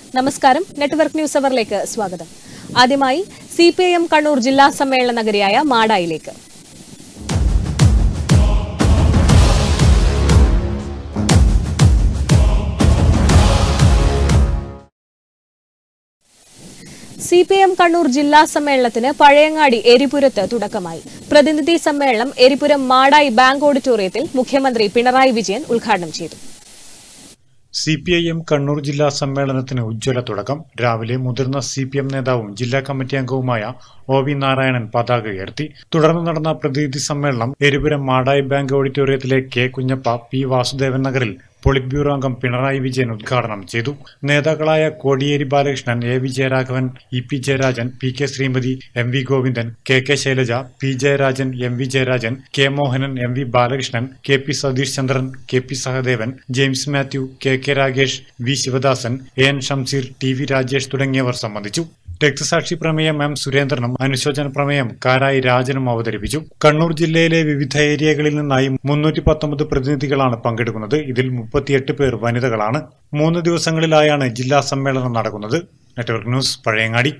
നമസ്കാരം network news അവറിലേക്ക് സ്വാഗതം ആദ്യമായി C P I M Kannur ജില്ലാ സമ്മേളന നഗരിയായ മാടായിലേക്ക് സി പി എം കണ്ണൂർ ജില്ലാ സമ്മേളനത്തിന് പഴയങ്ങാടി എരിപുരത്ത് തുടക്കമായി പ്രതിനിധി സമ്മേളനം എരിപുരം മാടായി ബാങ്ക് ഓഡിറ്റോറിയത്തിൽ മുഖ്യമന്ത്രി പിണറായി വിജയൻ ഉദ്ഘാടനം ചെയ്തു C P I M Kannur ജില്ലാ സമ്മേളനത്തിന് ഉജ്ജ്വല തുടക്കം രാവിലെ മുതിർന്ന സി പി എം നേതാവും ജില്ലാ കമ്മിറ്റി അംഗവുമായ ഒ വി നാരായണൻ പതാക ഉയർത്തി തുടർന്ന് നടന്ന പ്രതിനിധി സമ്മേളനം എരിപുരം മാടായി ബാങ്ക് ഓഡിറ്റോറിയത്തിലെ കെ കുഞ്ഞപ്പ പി വാസുദേവൻ നഗറിൽ പൊളിറ്റ് ബ്യൂറോ അംഗം പിണറായി വിജയൻ ഉദ്ഘാടനം ചെയ്തു നേതാക്കളായ Kodiyeri Balakrishnan A V Jayaraghavan E P Jayarajan P K Sreemathi M V Govindan K K Shailaja P Jayarajan M V Jayarajan K Mohanan M V Balakrishnan K P Satheesh Chandran K P Sahadevan James Mathew K K Ragesh V Sivadasan A N Shamseer T V Rajesh തുടങ്ങിയവർ സംബന്ധിച്ചു രക്തസാക്ഷി പ്രമേയം M സുരേന്ദ്രനും അനുശോചന പ്രമേയം കാരായി രാജനും അവതരിപ്പിച്ചു കണ്ണൂർ ജില്ലയിലെ വിവിധ ഏരിയകളിൽ നിന്നായി മുന്നൂറ്റി പത്തൊമ്പത് പ്രതിനിധികളാണ് പങ്കെടുക്കുന്നത് ഇതിൽ മുപ്പത്തിയെട്ട് പേർ വനിതകളാണ് മൂന്ന് ദിവസങ്ങളിലായാണ് ജില്ലാ സമ്മേളനം നടക്കുന്നത് network news Pazhayangadi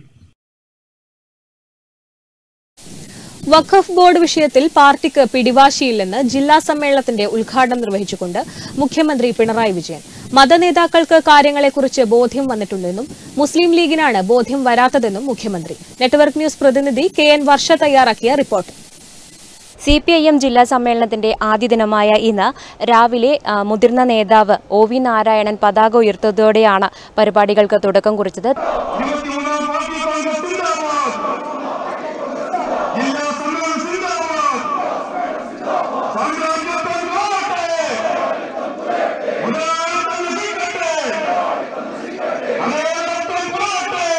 Waqf board വിഷയത്തിൽ പാർട്ടിക്ക് പിടിവാശിയില്ലെന്ന് ജില്ലാ സമ്മേളനത്തിന്റെ ഉദ്ഘാടനം നിർവഹിച്ചുകൊണ്ട് മുഖ്യമന്ത്രി പിണറായി വിജയൻ മതനേതാക്കൾക്ക് കാര്യങ്ങളെക്കുറിച്ച് ബോധ്യം വന്നിട്ടുണ്ടെന്നും മുസ്ലിം ലീഗിനാണ് ബോധ്യം വരാത്തതെന്നും മുഖ്യമന്ത്രി നെറ്റ്വർക്ക് ന്യൂസ് പ്രതിനിധി കെ എൻ വർഷ തയ്യാറാക്കിയ report C P I M ജില്ലാ സമ്മേളനത്തിന്റെ ആദ്യ ദിനമായ ഇന്ന് രാവിലെ ആ, മുതിർന്ന നേതാവ് ഒ വി നാരായണൻ പതാക ഉയർത്തതോടെയാണ് പരിപാടികൾക്ക് തുടക്കം കുറിച്ചത് ഇരുപത്തിമൂന്നാം പാർട്ടി കോൺഗ്രസ് സിന്ദാബാദ് ജില്ലാ സമ്മേളനം സിന്ദാബാദ് സാമ്രാജ്യത്വം പോകട്ടെ മുതലാളിത്തം നശിക്കട്ടെ അനേകത്വം പോകട്ടെ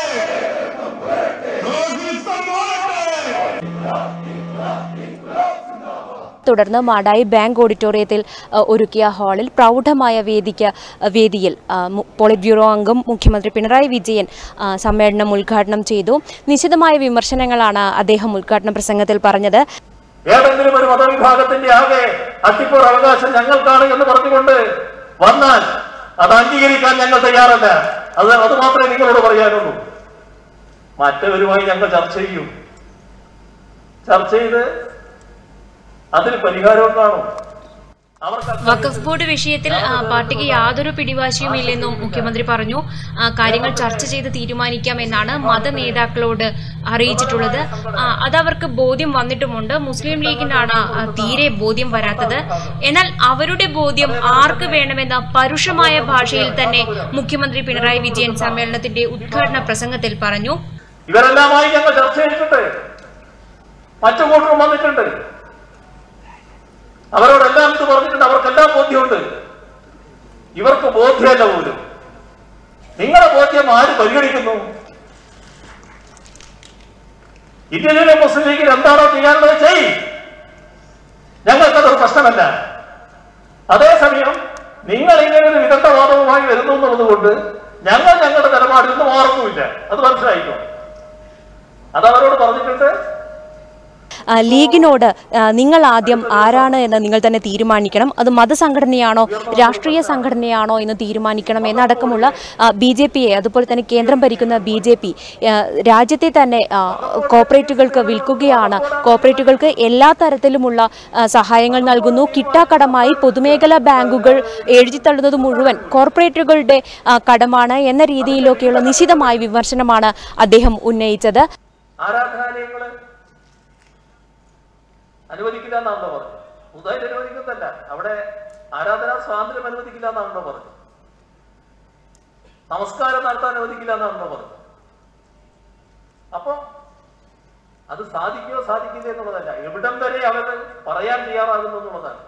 ലോഹിതം പോകട്ടെ തുടർന്ന് മാടായി ബാങ്ക് ഓഡിറ്റോറിയത്തിൽ ആ, ഒരുക്കിയ ഹാളിൽ പ്രൗഢമായ വേദിക്ക് ആ, വേദിയിൽ ആ, മു- പോളിറ്റ് ബ്യൂറോ അംഗം മുഖ്യമന്ത്രി പിണറായി വിജയൻ ആ, സമ്മേളനം ഉദ്ഘാടനം ചെയ്തു നിശിതമായ വിമർശനങ്ങളാണ് അദ്ദേഹം ഉദ്ഘാടന പ്രസംഗത്തിൽ പറഞ്ഞത് ഏതെങ്കിലും ഒരു മതവിഭാഗത്തിന്റെ ആകെ അട്ടിപ്പൂർ അവകാശം ഞങ്ങൾക്കാണ് എന്ന് പറഞ്ഞുകൊണ്ട് വന്നാൽ അത് അംഗീകരിക്കാൻ ഞങ്ങൾ തയ്യാറല്ല അത് അത് മാത്രമേ നിങ്ങളോട് പറയാനുള്ളൂ മറ്റവരുമായി ഞങ്ങൾ ചർച്ച ചെയ്യും ചർച്ച ചെയ്ത് അതിന് പരിഹാരവും കാണും അവർക്ക് വഖഫ് ബോർഡ് വിഷയത്തിൽ ആ, പാർട്ടിക്ക് യാതൊരു പിടിവാശിയുമില്ലെന്നും മുഖ്യമന്ത്രി പറഞ്ഞു ആ, കാര്യങ്ങൾ ചർച്ച ചെയ്ത് തീരുമാനിക്കാമെന്നാണ് മത നേതാക്കളോട് അറിയിച്ചിട്ടുള്ളത് ആ, അതവർക്ക് ബോധ്യം വന്നിട്ടുമുണ്ട് മുസ്ലിം ലീഗിനാണ് ആ, തീരെ ബോധ്യം വരാത്തത് എന്നാൽ അവരുടെ ബോധ്യം ആർക്ക് വേണമെന്ന പരുഷമായ ഭാഷയിൽ തന്നെ മുഖ്യമന്ത്രി പിണറായി വിജയൻ സമ്മേളനത്തിന്റെ ഉദ്ഘാടന പ്രസംഗത്തിൽ പറഞ്ഞു ഇവരെല്ലാമായി ഞങ്ങൾ ചർച്ച ചെയ്തിട്ടുണ്ട് മറ്റു കൂട്ടരും വന്നിട്ടുണ്ട് അവരോടെല്ലാം ഇത് പറഞ്ഞിട്ടുണ്ട് അവർക്കെല്ലാം ബോധ്യമുണ്ട് ഇവർക്ക് ബോധ്യമല്ല പോലും നിങ്ങളെ ബോധ്യം ആര് പരിഗണിക്കുന്നു ഇന്ത്യയിലെ മുസ്ലിം ലീഗിൽ എന്താണോ ചെയ്യാനുള്ളത് ചെയ് ഞങ്ങൾക്കതൊരു പ്രശ്നമല്ല അതേസമയം നിങ്ങൾ ഇങ്ങനെ ഒരു വിദഗ്ധവാദവുമായി വരുന്നു എന്നുള്ളത് കൊണ്ട് ഞങ്ങൾ ഞങ്ങളുടെ നിലപാടിൽ നിന്ന് മാറുന്നുമില്ല അത് മനസ്സിലായിക്കോ അത് അവരോട് പറഞ്ഞിട്ടുണ്ട് ആ, ലീഗിനോട് ആ, നിങ്ങൾ ആദ്യം ആരാണ് എന്ന് നിങ്ങൾ തന്നെ തീരുമാനിക്കണം അത് മതസംഘടനയാണോ രാഷ്ട്രീയ സംഘടനയാണോ എന്ന് തീരുമാനിക്കണം എന്നടക്കമുള്ള ബി ജെ പിയെ അതുപോലെ തന്നെ കേന്ദ്രം ഭരിക്കുന്ന ബി ജെ പി രാജ്യത്തെ തന്നെ ആ, കോർപ്പറേറ്റുകൾക്ക് വിൽക്കുകയാണ് കോർപ്പറേറ്റുകൾക്ക് എല്ലാ തരത്തിലുമുള്ള ആ, സഹായങ്ങൾ നൽകുന്നു കിട്ടാക്കടമായി പൊതുമേഖലാ ബാങ്കുകൾ എഴുതിത്തള്ളുന്നത് മുഴുവൻ കോർപ്പറേറ്റുകളുടെ ആ, കടമാണ് എന്ന രീതിയിലൊക്കെയുള്ള നിശിതമായ വിമർശനമാണ് അദ്ദേഹം ഉന്നയിച്ചത് ആരാധനാലയങ്ങള് അനുവദിക്കില്ല എന്നാണല്ലോ പറഞ്ഞത് പുതുതായിട്ട് അനുവദിക്കുന്നതല്ല അവിടെ ആരാധനാ സ്വാതന്ത്ര്യം അനുവദിക്കില്ല എന്നാണല്ലോ പറഞ്ഞത് നമസ്കാരം നടത്താൻ അനുവദിക്കില്ല എന്നാണല്ലോ പറഞ്ഞത് അപ്പൊ അത് സാധിക്കുകയോ സാധിക്കില്ല എന്നുള്ളതല്ല എവിടം വരെ അവർ പറയാൻ തയ്യാറാകുന്നു എന്നുള്ളതാണ്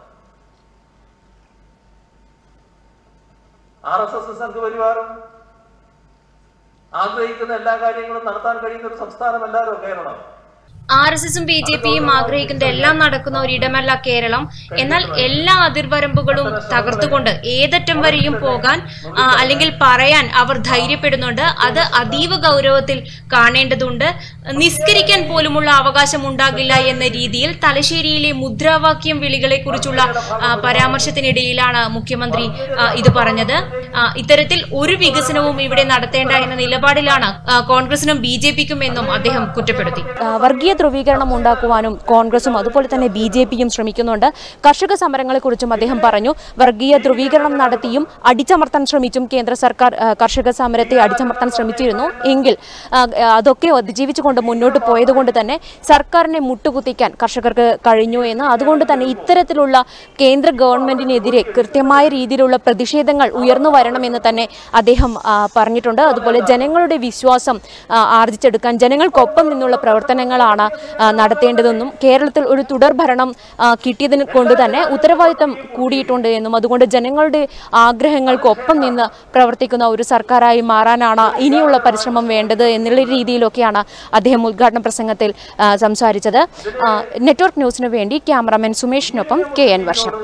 ആർ എസ് എസ് സംഘപരിവാറും ആഗ്രഹിക്കുന്ന എല്ലാ കാര്യങ്ങളും നടത്താൻ കഴിയുന്ന ഒരു സംസ്ഥാനമല്ലല്ലോ കേരളം ആർ എസ് എസും ബി ജെ പിയും ആഗ്രഹിക്കുന്നത് എല്ലാം നടക്കുന്ന ഒരിടമല്ല കേരളം എന്നാൽ എല്ലാ അതിർവരമ്പുകളും തകർത്തുകൊണ്ട് ഏതറ്റം വരെയും പോകാൻ ആ, അല്ലെങ്കിൽ പറയാൻ അവർ ധൈര്യപ്പെടുന്നുണ്ട് അത് അതീവ ഗൗരവത്തിൽ കാണേണ്ടതുണ്ട് നിസ്കരിക്കാൻ പോലുമുള്ള അവകാശം ഉണ്ടാകില്ല എന്ന രീതിയിൽ തലശ്ശേരിയിലെ മുദ്രാവാക്യം വിളികളെ കുറിച്ചുള്ള പരാമർശത്തിനിടയിലാണ് മുഖ്യമന്ത്രി ആ, ഇത് പറഞ്ഞത് ആ, ഇത്തരത്തിൽ ഒരു വികസനവും ഇവിടെ നടത്തേണ്ട എന്ന നിലപാടിലാണ് ആ, കോൺഗ്രസിനും ബി ജെ പിക്കും എന്നും അദ്ദേഹം കുറ്റപ്പെടുത്തി ആ, വർഗീയ ധ്രുവീകരണം ഉണ്ടാക്കുവാനും കോൺഗ്രസും അതുപോലെ തന്നെ ബി ജെ പിയും ശ്രമിക്കുന്നുണ്ട് കർഷക സമരങ്ങളെക്കുറിച്ചും അദ്ദേഹം പറഞ്ഞു വർഗീയ ധ്രുവീകരണം നടത്തിയും അടിച്ചമർത്താൻ ശ്രമിച്ചും കേന്ദ്ര സർക്കാർ ആ, കർഷക സമരത്തെ അടിച്ചമർത്താൻ ശ്രമിച്ചിരുന്നു എങ്കിൽ ആ, അതൊക്കെ അതിജീവിച്ചുകൊണ്ട് മുന്നോട്ട് പോയതുകൊണ്ട് തന്നെ സർക്കാരിനെ മുട്ടുകുത്തിക്കാൻ കർഷകർക്ക് കഴിഞ്ഞു എന്ന് അതുകൊണ്ട് തന്നെ ഇത്തരത്തിലുള്ള കേന്ദ്ര ഗവൺമെന്റിനെതിരെ കൃത്യമായ രീതിയിലുള്ള പ്രതിഷേധങ്ങൾ ഉയർന്നു വരണമെന്ന് തന്നെ അദ്ദേഹം ആ, പറഞ്ഞിട്ടുണ്ട് അതുപോലെ ജനങ്ങളുടെ വിശ്വാസം ആ, ആർജിച്ചെടുക്കാൻ ജനങ്ങൾക്കൊപ്പം നിന്നുള്ള പ്രവർത്തനങ്ങളാണ് ആ, നടത്തേണ്ടതെന്നും കേരളത്തിൽ ഒരു തുടർ ഭരണം ആ, കിട്ടിയതിന് കൊണ്ട് തന്നെ ഉത്തരവാദിത്തം കൂടിയിട്ടുണ്ട് എന്നും അതുകൊണ്ട് ജനങ്ങളുടെ ആഗ്രഹങ്ങൾക്കൊപ്പം നിന്ന് പ്രവർത്തിക്കുന്ന ഒരു സർക്കാരായി മാറാനാണ് ഇനിയുള്ള പരിശ്രമം വേണ്ടത് എന്നുള്ള രീതിയിലൊക്കെയാണ് അദ്ദേഹം ഉദ്ഘാടന പ്രസംഗത്തിൽ ആ, സംസാരിച്ചത് ആ, നെറ്റ്വർക്ക് ന്യൂസിനു വേണ്ടി ക്യാമറാമാൻ സുമേഷിനൊപ്പം കെ എൻ വർഷം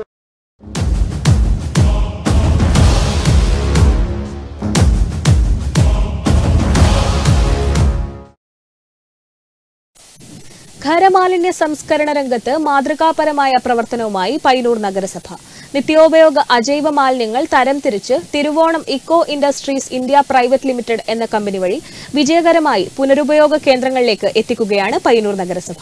ഖരമാലിന്യ സംസ്കരണ രംഗത്ത് മാതൃകാപരമായ പ്രവർത്തനവുമായി പയ്യന്നൂർ നഗരസഭ നിത്യോപയോഗ അജൈവ മാലിന്യങ്ങൾ തരംതിരിച്ച് Thiruvonam eco industries India private limited എന്ന കമ്പനി വഴി വിജയകരമായി പുനരുപയോഗ കേന്ദ്രങ്ങളിലേക്ക് എത്തിക്കുകയാണ് പയ്യന്നൂർ നഗരസഭ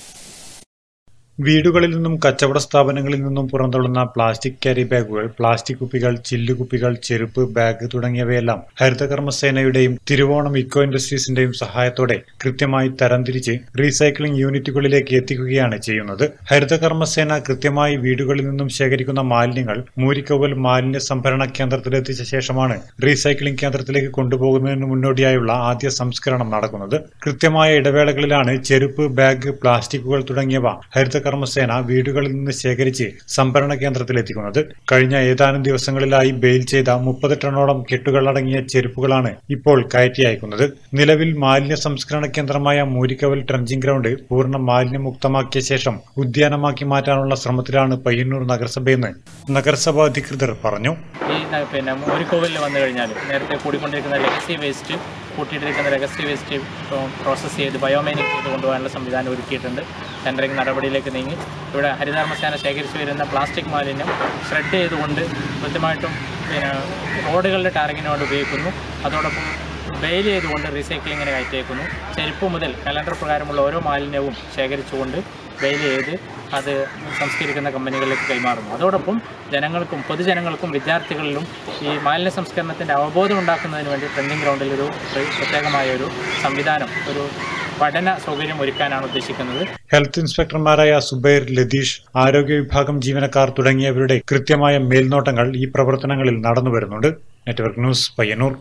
വീടുകളിൽ നിന്നും കച്ചവട സ്ഥാപനങ്ങളിൽ നിന്നും പുറന്തള്ളുന്ന പ്ലാസ്റ്റിക് ക്യാരി ബാഗുകൾ പ്ലാസ്റ്റിക് കുപ്പികൾ ചില്ലുകുപ്പികൾ ചെരുപ്പ് ബാഗ് തുടങ്ങിയവയെല്ലാം ഹരിതകർമ്മസേനയുടെയും തിരുവോണം ഇക്കോ ഇൻഡസ്ട്രീസിന്റെയും സഹായത്തോടെ കൃത്യമായി തരംതിരിച്ച് റീസൈക്ലിംഗ് യൂണിറ്റുകളിലേക്ക് എത്തിക്കുകയാണ് ചെയ്യുന്നത് ഹരിതകർമ്മസേന കൃത്യമായി വീടുകളിൽ നിന്നും ശേഖരിക്കുന്ന മാലിന്യങ്ങൾ മൂരിക്കവൽ മാലിന്യ സംഭരണ കേന്ദ്രത്തിലെത്തിച്ച ശേഷമാണ് റീസൈക്ലിംഗ് കേന്ദ്രത്തിലേക്ക് കൊണ്ടുപോകുന്നതിന് മുന്നോടിയായുള്ള ആദ്യ സംസ്കരണം നടക്കുന്നത് കൃത്യമായ ഇടവേളകളിലാണ് ചെരുപ്പ് ബാഗ് പ്ലാസ്റ്റിക്കുകൾ തുടങ്ങിയവ ഹരിതകർമ്മസേന വീടുകളിൽ നിന്ന് ശേഖരിച്ച് സംഭരണ കേന്ദ്രത്തിലെത്തിക്കുന്നത് കഴിഞ്ഞ ഏതാനും ദിവസങ്ങളിലായി ബെയിൽ ചെയ്ത മുപ്പത് ടണ്ണോളം കെട്ടുകളടങ്ങിയ ചെരുപ്പുകളാണ് ഇപ്പോൾ കയറ്റി അയക്കുന്നത് നിലവിൽ മാലിന്യ സംസ്കരണ കേന്ദ്രമായ മൂരിക്കവൽ ട്രഞ്ചിംഗ് ഗ്രൗണ്ട് പൂർണ്ണ മാലിന്യമുക്തമാക്കിയ ശേഷം ഉദ്യാനമാക്കി മാറ്റാനുള്ള ശ്രമത്തിലാണ് പയ്യന്നൂർ നഗരസഭയെന്ന് നഗരസഭാ അധികൃതർ പറഞ്ഞു ഈ ന- പിന്നെ മൂരിക്കോവിലിൽ വന്നു കഴിഞ്ഞാൽ നേരത്തെ കൂടിക്കൊണ്ടിരിക്കുന്ന ലെഗസി വേസ്റ്റ് കൂട്ടിയിട്ടിരിക്കുന്ന ലെഗസി വേസ്റ്റ് പ്രോസസ്സ് ചെയ്ത് ബയോമൈനിങ് ചെയ്ത് കൊണ്ടുപോകാനുള്ള സംവിധാനം ഒരുക്കിയിട്ടുണ്ട് ടെൻഡറിങ് നടപടിയിലേക്ക് നീങ്ങി ഇവിടെ ഹരിതകർമ്മസേന ശേഖരിച്ചു വരുന്ന പ്ലാസ്റ്റിക് മാലിന്യം ഷ്രെഡ് ചെയ്തുകൊണ്ട് കൃത്യമായിട്ടും പിന്നെ റോഡുകളുടെ ടാറിങ്ങിന് വേണ്ടി ഉപയോഗിക്കുന്നു അതോടൊപ്പം ബെയിൽ ചെയ്തുകൊണ്ട് റീസൈക്ലിങ്ങിന് കയറ്റിയേക്കുന്നു ചെരുപ്പ് മുതൽ കലണ്ടർ പ്രകാരമുള്ള ഓരോ മാലിന്യവും ശേഖരിച്ചുകൊണ്ട് ബെയിൽ ചെയ്ത് അത് സംസ്കരിക്കുന്ന കമ്പനികളിലേക്ക് കൈമാറുന്നു അതോടൊപ്പം ജനങ്ങൾക്കും പൊതുജനങ്ങൾക്കും വിദ്യാർത്ഥികളിലും ഈ മാലിന്യ സംസ്കരണത്തിൻ്റെ അവബോധം ഉണ്ടാക്കുന്നതിന് വേണ്ടി ട്രെൻഡിങ് ഗ്രൗണ്ടിൽ ഒരു പ്ര- പ്രത്യേകമായ ഒരു സംവിധാനം ഒരു പഠന സൗകര്യം ഒരുക്കാനാണ് ഉദ്ദേശിക്കുന്നത് ഹെൽത്ത് ഇൻസ്പെക്ടർമാരായ സുബൈർ ലതീഷ് ആരോഗ്യ വിഭാഗം ജീവനക്കാർ തുടങ്ങിയവരുടെ കൃത്യമായ മേൽനോട്ടങ്ങൾ ഈ പ്രവർത്തനങ്ങളിൽ നടന്നുവരുന്നുണ്ട് നെറ്റ്വർക്ക് ന്യൂസ് പയ്യന്നൂർ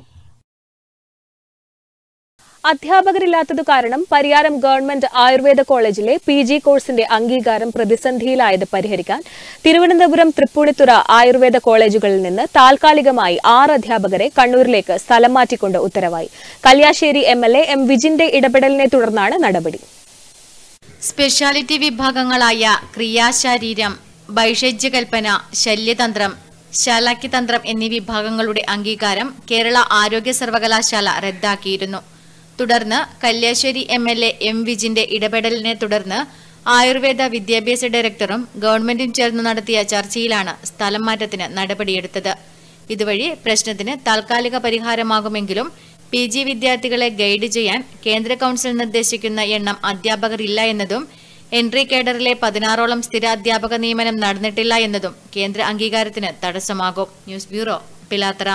അധ്യാപകരില്ലാത്തതു കാരണം പരിയാരം ഗവൺമെന്റ് ആയുർവേദ കോളേജിലെ പി ജി കോഴ്സിന്റെ അംഗീകാരം പ്രതിസന്ധിയിലായത് പരിഹരിക്കാൻ തിരുവനന്തപുരം തൃപ്പൂണിത്തുറ ആയുർവേദ കോളേജുകളിൽ നിന്ന് താൽക്കാലികമായി ആറ് അധ്യാപകരെ കണ്ണൂരിലേക്ക് സ്ഥലം മാറ്റിക്കൊണ്ട് ഉത്തരവായി Kalliasseri M L A M വിജിന്റെ ഇടപെടലിനെ തുടർന്നാണ് നടപടി സ്പെഷ്യാലിറ്റി വിഭാഗങ്ങളായ ക്രിയാശാരീരം ഭൈഷജ്യകൽപ്പന ശല്യതന്ത്രം ശാലാക്യതന്ത്രം എന്നീ വിഭാഗങ്ങളുടെ അംഗീകാരം കേരള ആരോഗ്യ സർവകലാശാല റദ്ദാക്കിയിരുന്നു തുടർന്ന് Kalliasseri M L A M വിജിന്റെ ഇടപെടലിനെ തുടർന്ന് ആയുർവേദ വിദ്യാഭ്യാസ ഡയറക്ടറും ഗവൺമെന്റും ചേർന്ന് നടത്തിയ ചർച്ചയിലാണ് സ്ഥലം മാറ്റത്തിന് നടപടിയെടുത്തത് ഇതുവഴി പ്രശ്നത്തിന് താൽക്കാലിക പരിഹാരമാകുമെങ്കിലും പി ജി വിദ്യാർത്ഥികളെ ഗൈഡ് ചെയ്യാൻ കേന്ദ്ര കൗൺസിൽ നിർദ്ദേശിക്കുന്ന എണ്ണം അധ്യാപകർ ഇല്ല എന്നതും എൻട്രി കേഡറിലെ പതിനാറോളം സ്ഥിര അധ്യാപക നിയമനം നടന്നിട്ടില്ല എന്നതും കേന്ദ്ര അംഗീകാരത്തിന് തടസ്സമാകും ന്യൂസ് ബ്യൂറോ പിലാത്തറ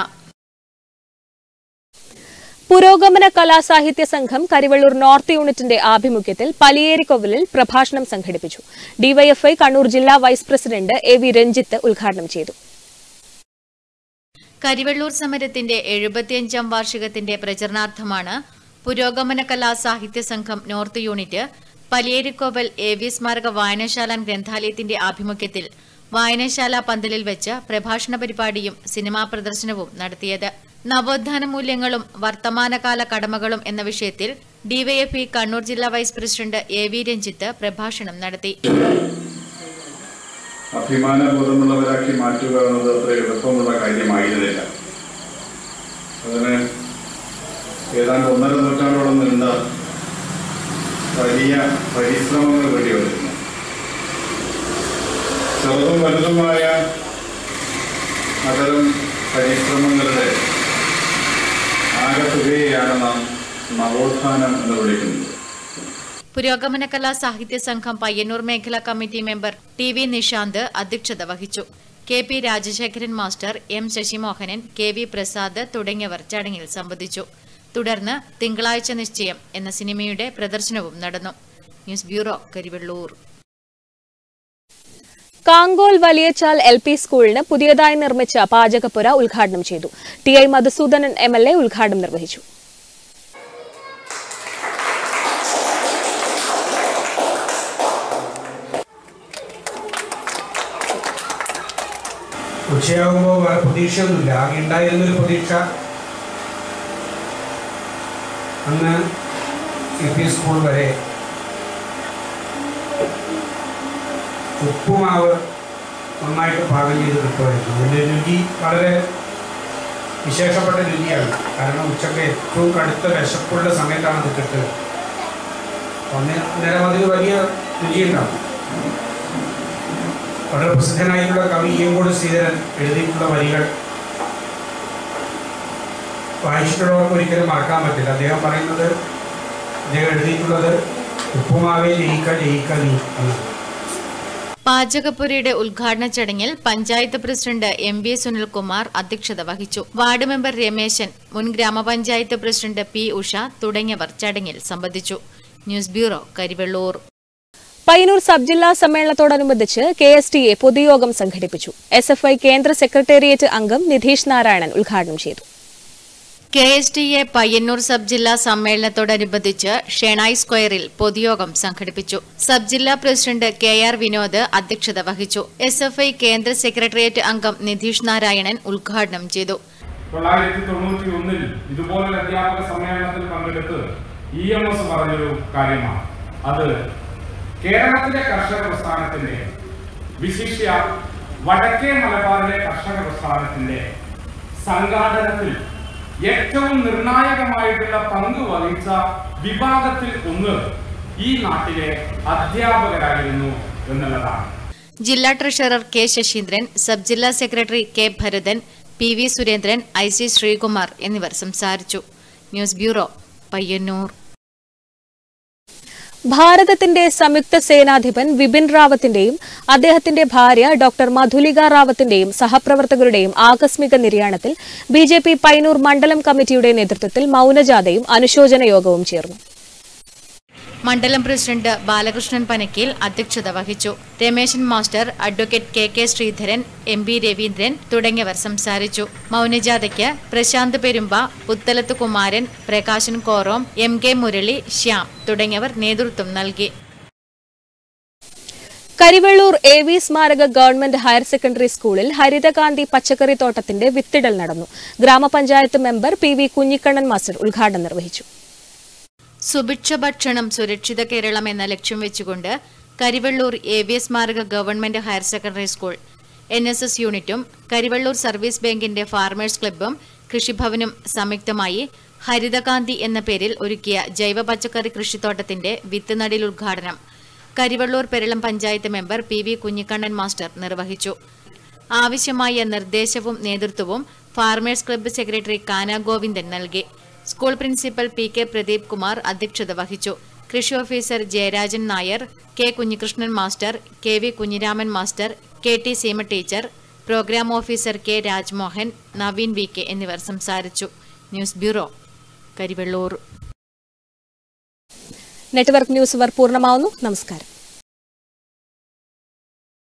പുരോഗമന കലാസാഹിത്യ സംഘം കരിവള്ളൂർ നോർത്ത് യൂണിറ്റിന്റെ ആഭിമുഖ്യത്തിൽ പലിയേരിക്കൊവലിൽ പ്രഭാഷണം സംഘടിപ്പിച്ചു ഡിവൈഎഫ്ഐ കണ്ണൂർ ജില്ലാ vice president A V Ranjith ഉദ്ഘാടനം ചെയ്തു കരിവെള്ളൂർ സമരത്തിന്റെ എഴുപത്തിയഞ്ചാം വാർഷികത്തിന്റെ പ്രചരണാർത്ഥമാണ് പുരോഗമന കലാ സാഹിത്യ സംഘം north unit Paliyerikkoval A V സ്മാരക വായനശാല ഗ്രന്ഥാലയത്തിന്റെ ആഭിമുഖ്യത്തിൽ വായനശാല പന്തലിൽ വെച്ച് പ്രഭാഷണ പരിപാടിയും സിനിമാ പ്രദർശനവും നടത്തിയത് നവോത്ഥാന മൂല്യങ്ങളും വർത്തമാനകാല കടമകളും എന്ന വിഷയത്തിൽ ഡിവൈഎഫ്ഇ കണ്ണൂർ ജില്ലാ vice president A V Ranjith പ്രഭാഷണം നടത്തി അഭിമാനബോധമുള്ളവരാക്കി മാറ്റുക എന്നത് അത്ര എളുപ്പമുള്ള കാര്യമായിരുന്നില്ല അതിന് ഏതാണ്ട് ഒന്നര നൂറ്റാണ്ടോളം നീണ്ട വലിയ പരിശ്രമങ്ങൾ വേണ്ടി വന്നിരുന്നു ചെറുതും വലുതുമായ അത്തരം പരിശ്രമങ്ങളുടെ ആകത്തുകയാണ് നാം നവോത്ഥാനം എന്ന് വിളിക്കുന്നത് പുരോഗമന കലാ സാഹിത്യ സംഘം പയ്യന്നൂർ മേഖലാ committee member T V Nishanth അധ്യക്ഷത വഹിച്ചു K P Rajasekharan master M Sasimohanan K V Prasad തുടങ്ങിയവർ ചടങ്ങിൽ സംബന്ധിച്ചു തുടർന്ന് തിങ്കളാഴ്ച നിശ്ചയം എന്ന സിനിമയുടെ പ്രദർശനവും നടന്നു news bureau Karivellur Kankol Valiyachal L P സ്കൂളിന് പുതിയതായി നിർമ്മിച്ച പാചകപ്പുര ഉദ്ഘാടനം ചെയ്തു T I Madhusoodanan M L A ഉദ്ഘാടനം നിർവഹിച്ചു ഉച്ചയാകുമ്പോൾ വേറെ പ്രതീക്ഷയൊന്നുമില്ല ആകെ ഉണ്ടായിരുന്നൊരു പ്രതീക്ഷ അന്ന് എൽ പി സ്കൂൾ വരെ ഉപ്പുമാവ് നന്നായിട്ട് പാകം ചെയ്ത് കിട്ടുമായിരുന്നു അതിൻ്റെ രുചി വളരെ വിശേഷപ്പെട്ട രുചിയാണ് കാരണം ഉച്ചക്ക് ഏറ്റവും കടുത്ത വിശപ്പുള്ള സമയത്താണ് അത് കിട്ടുക അന്ന് അന്നേരം അതിന് വലിയ രുചിയുണ്ടാവും വളരെ പ്രസിദ്ധനായിട്ടുള്ള കവി ഈയങ്കോട് ശ്രീധരൻ എഴുതിയിട്ടുള്ള വരികൾ വായിച്ചിട്ടുള്ളവർക്ക് ഒരിക്കലും മറക്കാൻ പറ്റില്ല അദ്ദേഹം പറയുന്നത് അദ്ദേഹം എഴുതിയിട്ടുള്ളത് ഉപ്പുമാവേ ജയിക്ക ജയിക്ക നീ എന്നാണ് പാചകപ്പുരയുടെ ഉദ്ഘാടന ചടങ്ങിൽ panchayat president M V Sunilkumar അധ്യക്ഷത വഹിച്ചു വാർഡ് മെമ്പർ രമേശൻ മുൻ ഗ്രാമപഞ്ചായത്ത് പ്രസിഡന്റ് പി ഉഷ തുടങ്ങിയവർ ചടങ്ങിൽ സംബന്ധിച്ചു news bureau Karivellur Payyanur sub ജില്ലാ സമ്മേളനത്തോടനുബന്ധിച്ച് കെ എസ് ടി എ പൊതുയോഗം സംഘടിപ്പിച്ചു എസ് എഫ് ഐ കേന്ദ്ര സെക്രട്ടേറിയറ്റ് അംഗം നിധീഷ് നാരായണൻ ഉദ്ഘാടനം ചെയ്തു K S T A Payyanur sub ജില്ലാ സമ്മേളനത്തോടനുബന്ധിച്ച് ഷെണായി സ്ക്വയറിൽ പൊതുയോഗം സംഘടിപ്പിച്ചു സബ് ജില്ലാ പ്രസിഡന്റ് കെ ആർ വിനോദ് അധ്യക്ഷത വഹിച്ചു എസ് എഫ് ഐ കേന്ദ്ര സെക്രട്ടേറിയറ്റ് അംഗം നിധീഷ് നാരായണൻ ഉദ്ഘാടനം ചെയ്തു തൊള്ളായിരത്തി തൊണ്ണൂറ്റി ഒന്നിൽ ഇതുപോലൊരു അധ്യാപക സമ്മേളനത്തിൽ പങ്കെടുത്ത് ഇ എം എസ് പറഞ്ഞൊരു കാര്യമാണ് അത് കേരളത്തിലെ കർഷക പ്രസ്ഥാനത്തിന്റെ വിശിഷ്യ വടക്കേ മലബാറിലെ കർഷക പ്രസ്ഥാനത്തിന്റെ സംഘാടനത്തിൽ ഏറ്റവും നിർണായകമായിട്ടുള്ള പങ്ക് വഹിച്ച വിഭാഗത്തിൽ ഒന്ന് ഈ നാട്ടിലെ അധ്യാപകരായിരുന്നു എന്നുള്ളതാണ് ജില്ലാ ട്രഷറർ കെ ശശീന്ദ്രൻ സബ് ജില്ലാ secretary K Bharathan P V Surendran I C Sreekumar എന്നിവർ സംസാരിച്ചു ന്യൂസ് ബ്യൂറോ പയ്യന്നൂർ ഭാരതത്തിന്റെ സംയുക്ത സേനാധിപൻ വിപിൻ റാവത്തിന്റെയും അദ്ദേഹത്തിന്റെ ഭാര്യ ഡോക്ടർ മധുലിക റാവത്തിന്റെയും സഹപ്രവർത്തകരുടെയും ആകസ്മിക നിര്യാണത്തിൽ ബി ജെ പി പൈനൂർ മണ്ഡലം കമ്മിറ്റിയുടെ നേതൃത്വത്തിൽ മൌനജാഥയും അനുശോചന യോഗവും ചേർന്നു മണ്ഡലം പ്രസിഡന്റ് ബാലകൃഷ്ണൻ പനക്കീൽ അധ്യക്ഷത വഹിച്ചു Rameshan master advocate K K Sreedharan M B Raveendran തുടങ്ങിയവർ സംസാരിച്ചു മൗനജാഥയ്ക്ക് പ്രശാന്ത് പെരുമ്പ പുത്തലത്ത് കുമാരൻ പ്രകാശൻ കോറോം എം കെ മുരളി ശ്യാം തുടങ്ങിയവർ നേതൃത്വം നൽകി കരിവെള്ളൂർ എ വി സ്മാരക ഗവൺമെന്റ് ഹയർ സെക്കൻഡറി സ്കൂളിൽ ഹരിതകാന്തി പച്ചക്കറി തോട്ടത്തിന്റെ വിത്തിടൽ നടന്നു ഗ്രാമപഞ്ചായത്ത് member P V Kunhikannan master ഉദ്ഘാടനം നിർവഹിച്ചു സുഭിക്ഷ ഭക്ഷണം സുരക്ഷിത കേരളം എന്ന ലക്ഷ്യം വെച്ചുകൊണ്ട് കരിവെള്ളൂർ എ വി എസ് സ്മാരക government higher secondary school N S S യൂണിറ്റും കരിവെള്ളൂർ സർവീസ് ബാങ്കിന്റെ ഫാർമേഴ്സ് ക്ലബ്ബും കൃഷിഭവനും സംയുക്തമായി ഹരിതകാന്തി എന്ന പേരിൽ ഒരുക്കിയ ജൈവ പച്ചക്കറി കൃഷിത്തോട്ടത്തിന്റെ വിത്ത് നടീൽ ഉദ്ഘാടനം Karivellur Peralam panchayat member P V Kunhikannan master നിർവഹിച്ചു ആവശ്യമായ നിർദ്ദേശവും നേതൃത്വവും farmers club secretary Kana Govindan നൽകി school principal P K Pradeep Kumar അധ്യക്ഷത വഹിച്ചു കൃഷി officer Jayarajan Nair K Kunhikrishnan master K V Kunhiraman master K T Seema teacher programme officer K Rajmohan Naveen V K എന്നിവർ സംസാരിച്ചു news bureau Karivellur network news ഇവർ പൂർണ്ണമാവുന്നു നമസ്കാരം